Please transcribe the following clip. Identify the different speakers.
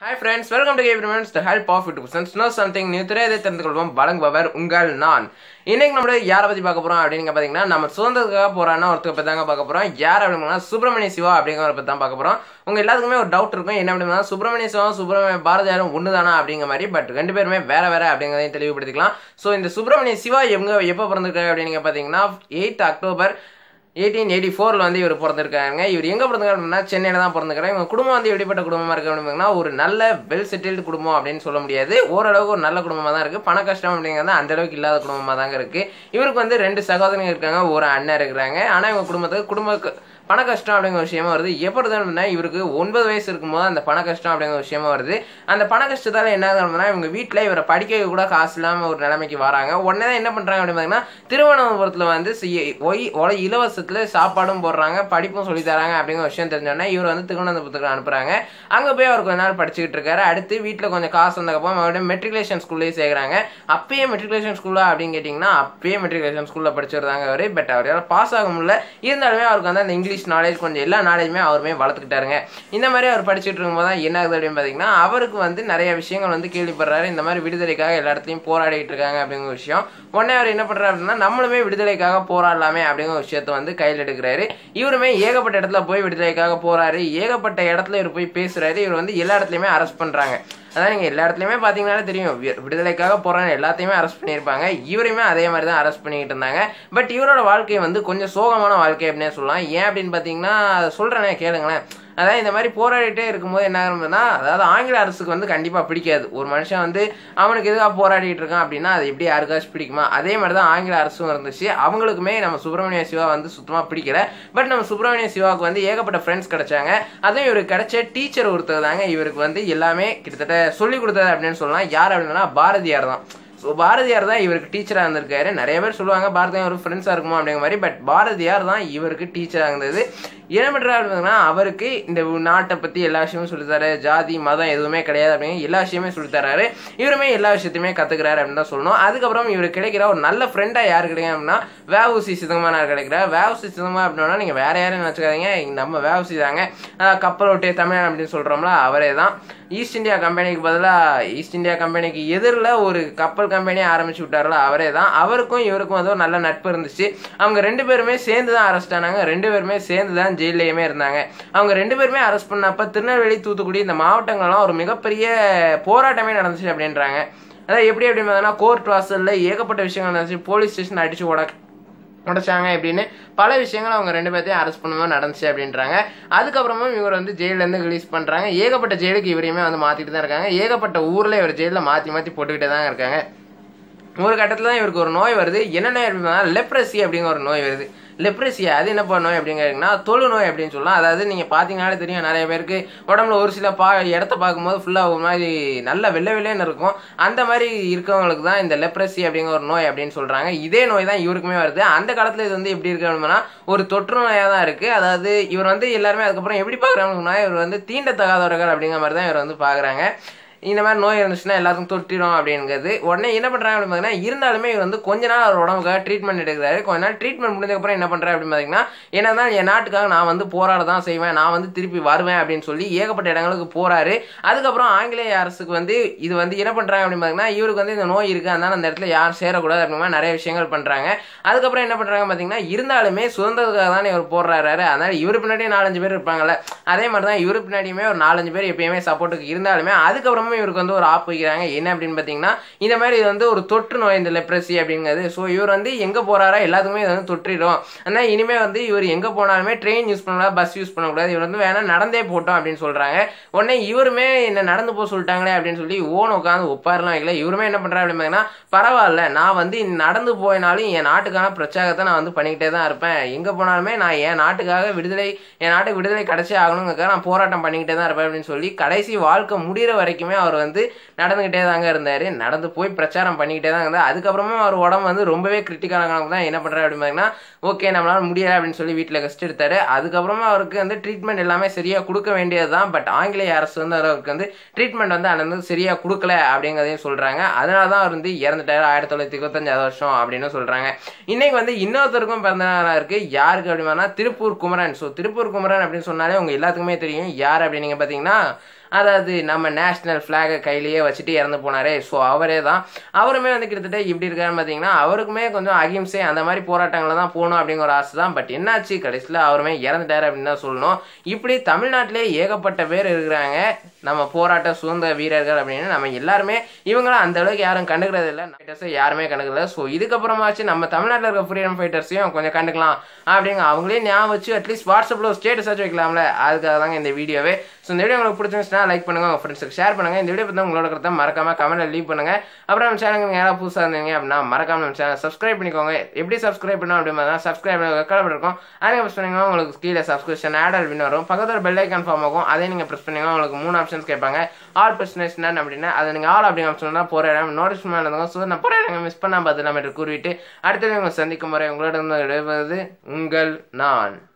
Speaker 1: hi friends welcome to game friends the help of it persons know something new திரையதை தெரிந்து கொள்வோம் வழங்குபவர் உங்கள் நான் இன்னைக்கு நம்ம யாரை பற்றி பார்க்க போகிறோம் அப்படின்னு பார்த்தீங்கன்னா நம்ம சுதந்திரத்துக்காக போகிறான்னா ஒருத்தர் பற்றி தாங்க பார்க்க போகிறோம் யார் அப்படின்னா சுப்பிரமணிய சிவா அப்படிங்கிற பற்றி தான் பார்க்க போகிறோம் உங்கள் எல்லாத்துக்குமே ஒரு டவுட் இருக்கும் என்ன அப்படின்னா சுப்பிரமணிய சிவா சுப்பிரமணிய பாரதியாரும் ஒன்று தானா அப்படிங்கிற மாதிரி பட் ரெண்டு பேருமே வேற வேற அப்படிங்கிறதையும் தெளிவுபடுத்திக்கலாம் ஸோ இந்த சுப்பிரமணிய சிவா எங்க எப்போ பிறந்திருக்காரு அப்படின்னு பார்த்தீங்கன்னா எயிட் அக்டோபர் எயிட்டீன் எயிட்டி ஃபோரில் வந்து இவர் பிறந்திருக்காங்க இவர் எங்கே பிறந்திருக்காரு அப்படின்னா சென்னையில் தான் பிறந்திருக்காரு இவங்க குடும்பம் வந்து எப்படிப்பட்ட குடும்பமாக இருக்கு அப்படின்னா ஒரு நல்ல வெல் செட்டில்டு குடும்பம் அப்படின்னு சொல்ல முடியாது ஓரளவுக்கு ஒரு நல்ல குடும்பமாக தான் இருக்குது பண கஷ்டம் அப்படிங்கிறது அந்த அளவுக்கு இல்லாத குடும்பமாக தாங்க இருக்குது இவருக்கு வந்து ரெண்டு சகோதரங்க இருக்காங்க ஒரு அண்ணன் இருக்கிறாங்க ஆனால் இவங்க குடும்பத்துக்கு குடும்ப பண கஷ்டம் அப்படிங்கிற விஷயமா வருது எப்போ அப்படின்னா இவருக்கு ஒன்பது வயசு இருக்கும்போது அந்த பண கஷ்டம் அப்படிங்கிற விஷயமா வருது அந்த பண கஷ்டத்தால் என்ன ஆகுதுன்னா இவங்க வீட்டில் இவரை படிக்க கூட காசு இல்லாமல் ஒரு நிலைமைக்கு வராங்க உடனே தான் என்ன பண்ணுறாங்க அப்படின்னு பார்த்தீங்கன்னா திருவனந்தபுரத்தில் வந்து சி- ஒய் ஒய் இலவசத்தில் சாப்பாடும் போடுறாங்க படிப்பும் சொல்லி தராங்க அப்படிங்கிற விஷயம் தெரிஞ்சோடனே இவர் வந்து திருவனந்தபுரத்துக்கு அனுப்புகிறாங்க அங்கே போய் அவர் கொஞ்ச நாள் படிச்சுக்கிட்டு இருக்காரு அடுத்து வீட்டில் கொஞ்சம் காசு வந்ததுக்கப்புறம் மறுபடியும் மெட்ரிகுலேஷன் ஸ்கூல்லேயே சேர்க்குறாங்க அப்பயே மெட்ரிகுலேஷன் ஸ்கூலா அப்படின்னு கேட்டிங்கன்னா அப்பயே மெட்ரிகுலேஷன் ஸ்கூலில் படிச்சிருந்தாங்க அவர் பட் அவரால் பாஸ் ஆக முடியல இருந்தாலுமே அவருக்கு வந்து அந்த இங்கிலீஷ் நாலேஜ் கொஞ்சம் எல்லா நாலேஜுமே அவருமே வளர்த்துக்கிட்டாருங்க இந்த மாதிரி அவர் படிச்சுட்டு இருக்கும்போது தான் என்ன ஆகுது அப்படின்னு பார்த்தீங்கன்னா அவருக்கு வந்து நிறைய விஷயங்கள் வந்து கேள்விப்படுறாரு இந்த மாதிரி விடுதலைக்காக எல்லா இடத்துலையும் போராடிட்டு இருக்காங்க அப்படிங்கிற விஷயம் உடனே அவர் என்ன பண்ணுறாரு அப்படின்னா நம்மளுமே விடுதலைக்காக போராடலாமே அப்படிங்கிற விஷயத்த வந்து கையில் எடுக்கிறாரு இவருமே ஏகப்பட்ட இடத்துல போய் விடுதலைக்காக போறாரு ஏகப்பட்ட இடத்துல இவர் போய் பேசுறாரு இவர் வந்து எல்லா இடத்துலையுமே அரெஸ்ட் பண்றாங்க அதான் நீங்கள் எல்லா இடத்துலையுமே பார்த்தீங்கன்னாலே தெரியும் வி- விடுதலைக்காக போகிறாங்க எல்லாத்தையுமே அரெஸ்ட் பண்ணியிருப்பாங்க இவரையுமே அதே மாதிரி தான் அரெஸ்ட் பண்ணிக்கிட்டு இருந்தாங்க பட் இவரோட வாழ்க்கை வந்து கொஞ்சம் சோகமான வாழ்க்கை அப்படின்னே சொல்லலாம் ஏன் அப்படின்னு பார்த்தீங்கன்னா அதை சொல்கிறேனே கேளுங்களேன் அதான் இந்த மாதிரி போராடிட்டே இருக்கும்போது என்ன ஆகுதுன்னா அதாவது ஆங்கில அரசுக்கு வந்து கண்டிப்பாக பிடிக்காது ஒரு மனுஷன் வந்து அவனுக்கு எதுக்காக போராடிட்டு இருக்கான் அப்படின்னா அது எப்படி யாருக்காச்சும் பிடிக்குமா அதே மாதிரி தான் ஆங்கில அரசும் இருந்துச்சு அவங்களுக்குமே நம்ம சுப்பிரமணிய சிவா வந்து சுத்தமாக பிடிக்கல பட் நம்ம சுப்பிரமணிய சிவாவுக்கு வந்து ஏகப்பட்ட ஃப்ரெண்ட்ஸ் கிடைச்சாங்க அதுவும் இவருக்கு கிடைச்ச டீச்சர் ஒருத்தர் தாங்க இவருக்கு வந்து எல்லாமே கிட்டத்தட்ட சொல்லி கொடுத்தது அப்படின்னு சொல்லலாம் யார் அப்படின்னா பாரதியார் தான் ஸோ பாரதியார் தான் இவருக்கு டீச்சராக இருந்திருக்காரு நிறைய பேர் சொல்லுவாங்க பாரதியார் ஒரு ஃப்ரெண்ட்ஸாக இருக்குமோ அப்படிங்கிற மாதிரி பட் பாரதியார் தான் இவருக்கு டீச்சராக இருந்தது என்ன பண்ணுறாரு அப்படின்னா அவருக்கு இந்த நாட்டை பற்றி எல்லா விஷயமும் சொல்லித்தராரு ஜாதி மதம் எதுவுமே கிடையாது அப்படிங்கிற எல்லா விஷயமே சொல்லித்தராரு இவருமே எல்லா விஷயத்தையுமே கற்றுக்கிறாரு அப்படின்னு தான் சொல்லணும் அதுக்கப்புறம் இவர் கிடைக்கிற ஒரு நல்ல ஃப்ரெண்டாக யார் கிடைக்கும் அப்படின்னா வேவுசி சிதம்பரனார் கிடைக்கிறார் வேவுசி சிதம்பரம் அப்படின்னா நீங்கள் வேற யாரும் நினச்சிக்காதீங்க நம்ம வேவுசி தாங்க அஹ் கப்பலோட்டிய தமிழன் அப்படின்னு சொல்கிறோம்ல அவரே தான் ஈஸ்ட் இந்தியா கம்பெனிக்கு பதிலாக ஈஸ்ட் இந்தியா கம்பெனிக்கு எதிரில் ஒரு கப்பல் கம்பெனியை ஆரம்பிச்சு விட்டார்ல அவரே தான் அவருக்கும் இவருக்கும் வந்து ஒரு நல்ல நட்பு இருந்துச்சு அவங்க ரெண்டு பேருமே சேர்ந்து தான் அரெஸ்ட் ஆனாங்க ரெண்டு பேருமே சேர்ந்து தான் ஜெயிலையுமே இருந்தாங்க அவங்க ரெண்டு பேருமே அரெஸ்ட் பண்ணப்ப திருநெல்வேலி தூத்துக்குடி இந்த மாவட்டங்கள்லாம் ஒரு மிகப்பெரிய போராட்டமே நடந்துச்சு அப்படின்றாங்க அதாவது எப்படி எப்படி பார்த்தீங்கன்னா கோர்ட் வாசலில் ஏகப்பட்ட விஷயங்கள் நடந்துச்சு போலீஸ் ஸ்டேஷன் அடிச்சு உட உடைச்சாங்க இப்படின்னு பல விஷயங்கள் அவங்க ரெண்டு பேர்த்தையும் அரெஸ்ட் பண்ணும்போது நடந்துச்சு அப்படின்றாங்க அதுக்கப்புறமும் இவர் வந்து ஜெயிலேருந்து ரிலீஸ் பண்ணுறாங்க ஏகப்பட்ட ஜெயிலுக்கு இவரையுமே வந்து மாற்றிட்டு தான் இருக்காங்க ஏகப்பட்ட ஊரில் இவர் ஜெயிலில் மாற்றி மாற்றி போட்டுக்கிட்டே தான் இருக்காங்க ஒரு கட்டத்தில் தான் இவருக்கு ஒரு நோய் வருது என்ன நோய் அப்படின்னா லெப்ரசி அப்படிங்கிற ஒரு நோய் வருது லெப்ரசி அது என்ன பண்ண நோய் அப்படிங்கிறீங்கன்னா தொழு நோய் அப்படின்னு சொல்லலாம் அதாவது நீங்கள் பார்த்தீங்கனாலே தெரியும் நிறைய பேருக்கு உடம்புல ஒரு சில பா இடத்த பார்க்கும்போது ஃபுல்லாக ஒரு மாதிரி நல்ல வெள்ளை வெள்ளைன்னு இருக்கும் அந்த மாதிரி இருக்கவங்களுக்கு தான் இந்த லெப்ரசி அப்படிங்கிற ஒரு நோய் அப்படின்னு சொல்கிறாங்க இதே நோய் தான் இவருக்குமே வருது அந்த காலத்தில் இது வந்து எப்படி இருக்கு அப்படின்னா ஒரு தொற்று நோயாக தான் இருக்குது அதாவது இவர் வந்து எல்லாருமே அதுக்கப்புறம் எப்படி பார்க்குறாங்கன்னா இவர் வந்து தீண்டத்தகாதவர்கள் அப்படிங்கிற மாதிரி தான் இவர் வந்து பார்க்குறாங்க இந்த மாதிரி நோய் இருந்துச்சுன்னா எல்லாருக்கும் தொட்டிடும் அப்படிங்கிறது உடனே என்ன பண்ணுறாங்க அப்படின்னு பார்த்தீங்கன்னா இருந்தாலுமே இவர் வந்து கொஞ்ச நாள் அவர் உடம்புக்காக ட்ரீட்மெண்ட் எடுக்கிறாரு கொஞ்ச நாள் ட்ரீட்மெண்ட் முடிஞ்சதுக்கப்புறம் என்ன பண்ணுறாரு அப்படின்னு பார்த்தீங்கன்னா என்னதான் என் நாட்டுக்காக நான் வந்து போராட தான் செய்வேன் நான் வந்து திருப்பி வருவேன் அப்படின்னு சொல்லி ஏகப்பட்ட இடங்களுக்கு போறாரு அதுக்கப்புறம் ஆங்கிலேய அரசுக்கு வந்து இது வந்து என்ன பண்ணுறாங்க அப்படின்னு பார்த்தீங்கன்னா இவருக்கு வந்து இந்த நோய் இருக்குது அதனால அந்த இடத்துல யாரும் சேரக்கூடாது அப்படிங்கிற மாதிரி நிறைய விஷயங்கள் பண்ணுறாங்க அதுக்கப்புறம் என்ன பண்ணுறாங்க பார்த்தீங்கன்னா இருந்தாலுமே சுதந்திரத்துக்காக தானே இவர் போடுறாரு அதனால இவர் பின்னாடியே நாலஞ்சு பேர் இருப்பாங்கல்ல அதே மாதிரி தான் இவர் பின்னாடியுமே ஒரு நாலஞ்சு பேர் எப்பயுமே சப்போர்ட்டுக்கு இருந்தாலுமே அதுக்கப்புறமா இவருக்கு வந்து ஒரு ஆப் வைக்கிறாங்க என்ன அப்படின்னு பார்த்தீங்கன்னா இந்த மாதிரி இது வந்து ஒரு தொற்று நோய் இந்த லெப்ரசி அப்படிங்கிறது ஸோ இவர் வந்து எங்கே போறாரா எல்லாத்துக்குமே இது வந்து தொற்றிடும் ஆனால் இனிமேல் வந்து இவர் எங்கே போனாலுமே ட்ரெயின் யூஸ் பண்ணக்கூடாது பஸ் யூஸ் பண்ணக்கூடாது இவர் வந்து வேணா நடந்தே போட்டோம் அப்படின்னு சொல்றாங்க உடனே இவருமே என்ன நடந்து போக சொல்லிட்டாங்களே அப்படின்னு சொல்லி ஓன் உட்காந்து ஒப்பாரெல்லாம் இல்லை இவருமே என்ன பண்றாரு அப்படின்னு பார்த்தீங்கன்னா பரவாயில்ல நான் வந்து நடந்து போயினாலும் என் நாட்டுக்கான பிரச்சாரத்தை நான் வந்து பண்ணிக்கிட்டே தான் இருப்பேன் எங்கே போனாலுமே நான் என் நாட்டுக்காக விடுதலை என் நாட்டுக்கு விடுதலை கிடைச்சே ஆகணுங்கிறதுக்காக நான் போராட்டம் பண்ணிக்கிட்டே தான் இருப்பேன் அப்படின்னு சொல்லி கடைசி வாழ்க்கை முடிகிற வரைக்குமே அவர் வந்து நடந்துக்கிட்டே தாங்க இருந்தார் நடந்து போய் பிரச்சாரம் பண்ணிக்கிட்டே தான் இருந்தார் அதுக்கப்புறமா அவர் உடம்பு வந்து ரொம்பவே கிரிட்டிக்கலான காலம் தான் என்ன பண்ணுறாரு அப்படின்னு பார்த்தீங்கன்னா ஓகே நம்மளால முடியல அப்படின்னு சொல்லி வீட்டில் கஷ்டம் எடுத்தாரு அதுக்கப்புறமா அவருக்கு வந்து ட்ரீட்மெண்ட் எல்லாமே சரியாக கொடுக்க வேண்டியது தான் பட் ஆங்கிலேய அரசு வந்து அவருக்கு வந்து ட்ரீட்மெண்ட் வந்து அந்த வந்து சரியாக கொடுக்கல அப்படிங்கிறதையும் சொல்கிறாங்க அதனால தான் அவர் வந்து இறந்துட்டாரு ஆயிரத்தி தொள்ளாயிரத்தி இருபத்தஞ்சாவது வருஷம் அப்படின்னு சொல்கிறாங்க இன்னைக்கு வந்து இன்னொருத்தருக்கும் பிறந்த நாளாக இருக்குது யாருக்கு அப்படின்னா திருப்பூர் குமரன் ஸோ திருப்பூர் குமரன் அப்படின்னு சொன்னாலே உங்க எல்லாத்துக்குமே தெரியும் யார் அப்படின்னு நீங்கள் பார்த்தீங்கன்னா அதாவது நம்ம நேஷனல் ஃபிளாகை கையிலேயே வச்சுட்டு இறந்து போனாரே ஸோ அவரே தான் அவருமே வந்து கிட்டத்தட்ட இப்படி இருக்காருன்னு பார்த்தீங்கன்னா அவருக்குமே கொஞ்சம் அகிம்சை அந்த மாதிரி போராட்டங்களில் தான் போகணும் அப்படிங்கிற ஒரு ஆசை தான் பட் என்னாச்சு கடைசியில் அவருமே இறந்துட்டாரு அப்படின்னு தான் சொல்லணும் இப்படி தமிழ்நாட்டிலே ஏகப்பட்ட பேர் இருக்கிறாங்க நம்ம போராட்ட சுதந்திர வீரர்கள் அப்படின்னு நம்ம எல்லாருமே இவங்களும் அந்த அளவுக்கு யாரும் கண்டுக்கிறது இல்லை ஃபைட்டர்ஸை யாருமே கண்டுக்கல ஸோ இதுக்கப்புறமாச்சு நம்ம தமிழ்நாட்டில் இருக்க ஃப்ரீடம் ஃபைட்டர்ஸையும் கொஞ்சம் கண்டுக்கலாம் அப்படிங்க அவங்களே ஞாபகம் வச்சு அட்லீஸ்ட் வாட்ஸ்அப்பில் ஒரு ஸ்டேட்டஸ் வச்சு வைக்கலாம்ல அதுக்காக தாங்க இந்த வீடியோவே ஸோ இந்த வீடியோ உங்களுக்கு பிடிச்சிருந்துச்சுன்னா லைக் பண்ணுங்க உங்கள் ஃப்ரெண்ட்ஸுக்கு ஷேர் பண்ணுங்க இந்த வீடியோ பற்றி உங்களோட கருத்தை மறக்காம கமெண்ட்ல லீவ் பண்ணுங்க அப்புறம் நம்ம சேனலுக்கு யாராவது புதுசாக இருந்தீங்க அப்படின்னா மறக்காம நம்ம சேனல் சப்ஸ்கிரைப் பண்ணிக்கோங்க எப்படி சப்ஸ்கிரைப் பண்ணோம் அப்படின்னா சப்ஸ்கிரைப் பண்ணி இருக்கும் அதை ப்ரெஸ் பண்ணிங்கன்னா உங்களுக்கு கீழே சப்ஸ்கிரிப்ஷன் ஆட் அப்படின்னு வரும் பக்கத்தில் பெல் ஐக்கான் ஃபார்ம் ஆகும் அதை நீங்கள் ப்ரெஸ் பண்ணிங்கன்னா உங்களுக்கு மூணு ஆப்ஷன்ஸ் கேட்பாங்க ஆல் பிரச்சனை அப்படின்னா அதை நீங்கள் ஆல் அப்படி ஆப்ஷன் தான் போகிற இடம் நோட்டீஸ் மேலே இருந்தோம் ஸோ நான் போகிற இடங்கள் மிஸ் பண்ணால் பார்த்து நம்ம கூறிவிட்டு அடுத்தது உங்களை சந்திக்கும் முறை உங்களிடம் விடுவது உங்கள் நான்